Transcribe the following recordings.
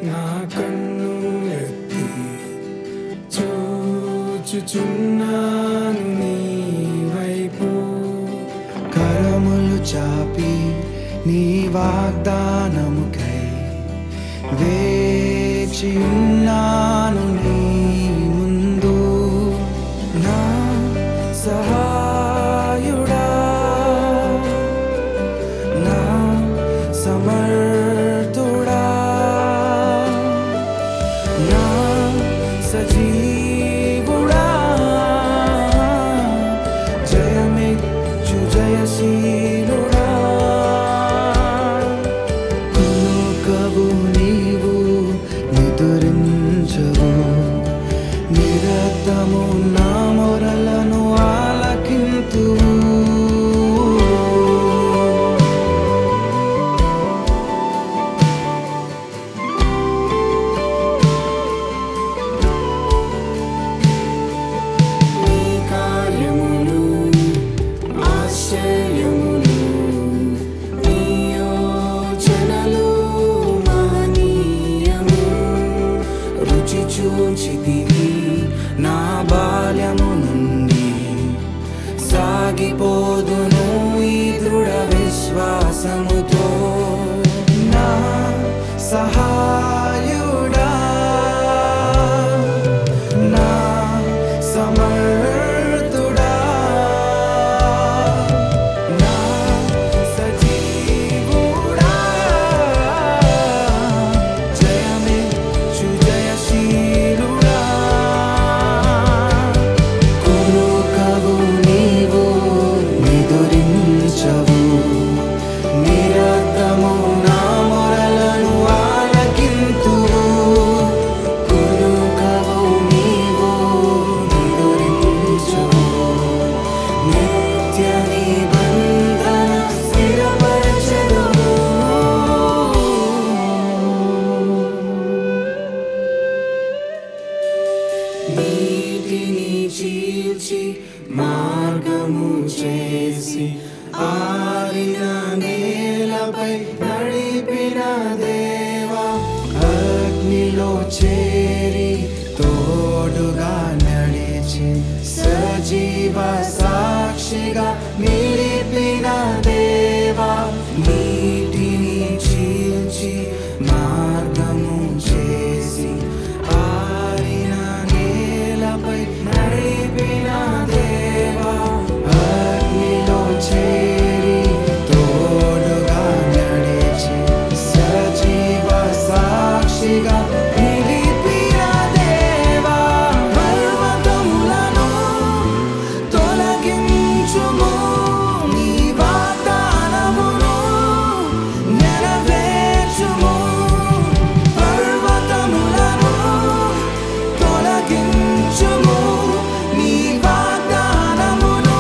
నా కన్ను ఎత్తి చూచుచున్నాను నీ వైపు కరములు చాపి నీ వాగ్దానముకై వేచి ఉన్నాను నీ ముందు నా సహాయుడా నా సమర్థుడా నా సజీవుడా జయమిచ్చు జయశీలుడా కునుకవు నీవు నిదురించవు నిరతము నా మొరలను ఆలకింతువు నీ కార్యములు ఆశ్చర్యములు నీ యోచనలు మహనీయము రుచి చూచితివి నా బాల్యము నుండి సాగిపోదును ఈ దృఢ విశ్వాసముతో నా సహాయుడా నా సమర్థుడా నా సజీవుడా జయమిచ్చు జయశీలుడా కురుకవు నీవు నిదురించవు నిరతము నా మొరలను ఆలకింతువు కురుకవు నీవు నిదురించవు నిత్య నిబంధన స్థిరపరచదవు నీటిని చీల్చి మార్గము చేసి ఆరిన నేలపై నడిపిన దేవా అగ్నిలో చేరి తోడుగా నడిచి సజీవ సాక్షిగా నిలిపిన దేవా నీటిని చీల్చి మార్గము చేసి ఆరిన నేలపై నడిపిన దేవా అగ్నిలో చేరి తోడుగా నడిచి సజీవ సాక్షిగా నిలిపిన దేవా పర్వతములను తొలగించుము నీ వాగ్దానమును నెరవేర్చుము పర్వతములను తొలగించుము నీ వాగ్దానమును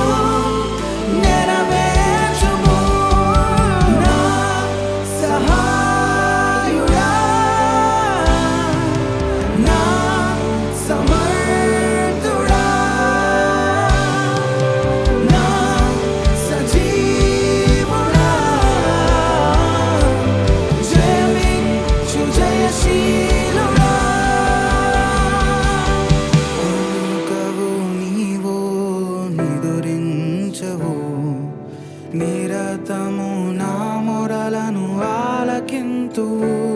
నెరవేర్చుము నా సహాయుడా నా సమర్థుడా నా సజీవుడా జయమిచ్చు జయశీలుడా కవు నీవు నిదురించవు నిరతము నా మొరలను ఆలకింతువు